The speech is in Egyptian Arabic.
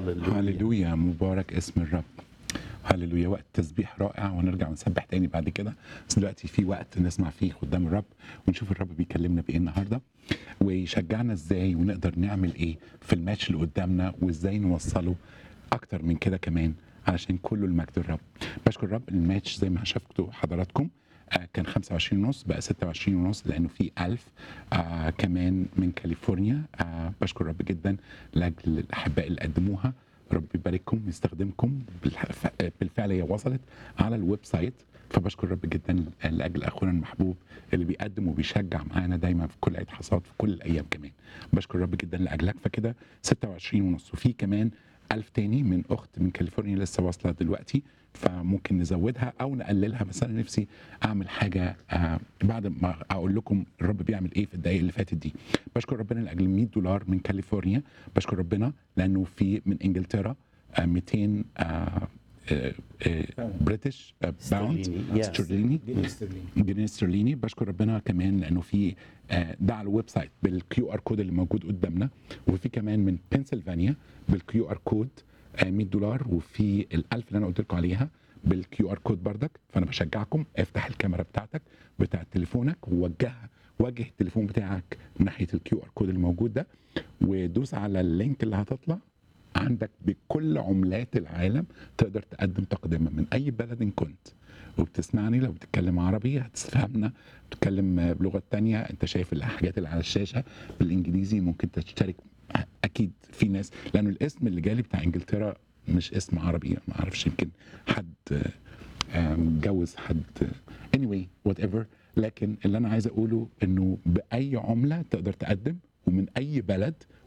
هللويا هللويا مبارك اسم الرب هللويا وقت تسبيح رائع ونرجع ونسبح تاني بعد كده بس دلوقتي في وقت نسمع فيه قدام الرب ونشوف الرب بيكلمنا بايه النهارده ويشجعنا ازاي ونقدر نعمل ايه في الماتش اللي قدامنا وازاي نوصله اكتر من كده كمان علشان كله المجد الرب بشكر الرب إن الماتش زي ما شفتوا حضراتكم آه، كان 25 ونص بقى 26 ونص لانه في 1000 آه كمان من كاليفورنيا آه بشكر الرب جدا لاجل الاحباء اللي قدموها رب يبارككم يستخدمكم بالح- بالفعل هي وصلت على الويب سايت فبشكر الرب جدا لاجل اخونا المحبوب اللي بيقدم وبيشجع معانا دايما في كل عيد حصاد في كل الايام كمان بشكر الرب جدا لاجلك فكده 26 ونص وفي كمان ألف تاني من أخت من كاليفورنيا لسه واصلة دلوقتي فممكن نزودها أو نقللها مثلا نفسي أعمل حاجة آه بعد ما أقول لكم الرب بيعمل إيه في الدقايق اللي فاتت دي بشكر ربنا لأجل 100 دولار من كاليفورنيا بشكر ربنا لأنه في من إنجلترا آه 200 آه آه، آه، بريتش آه، باوند استرليني. Yes. استرليني جنيه استرليني جنيه استرليني بشكر ربنا كمان لانه في آه، ده على الويب سايت بالكيو ار كود اللي موجود قدامنا وفي كمان من بنسلفانيا بالكيو ار كود آه، 100 دولار وفي ال1000 اللي انا قلت لكم عليها بالكيو ار كود بردك فانا بشجعكم افتح الكاميرا بتاعتك بتاعت تليفونك ووجهها وجه التليفون بتاعك ناحيه الكيو ار كود اللي موجود ده ودوس على اللينك اللي هتطلع عندك بكل عملات العالم تقدر تقدم تقدمه من اي بلد إن كنت وبتسمعني لو بتتكلم عربي هتفهمنا بتتكلم بلغه تانية انت شايف الحاجات اللي على الشاشه بالانجليزي ممكن تشترك اكيد في ناس لانه الاسم اللي جالي بتاع انجلترا مش اسم عربي ما اعرفش يمكن حد آه، متجوز حد anyway whatever لكن اللي انا عايز اقوله انه باي عمله تقدر تقدم ومن اي بلد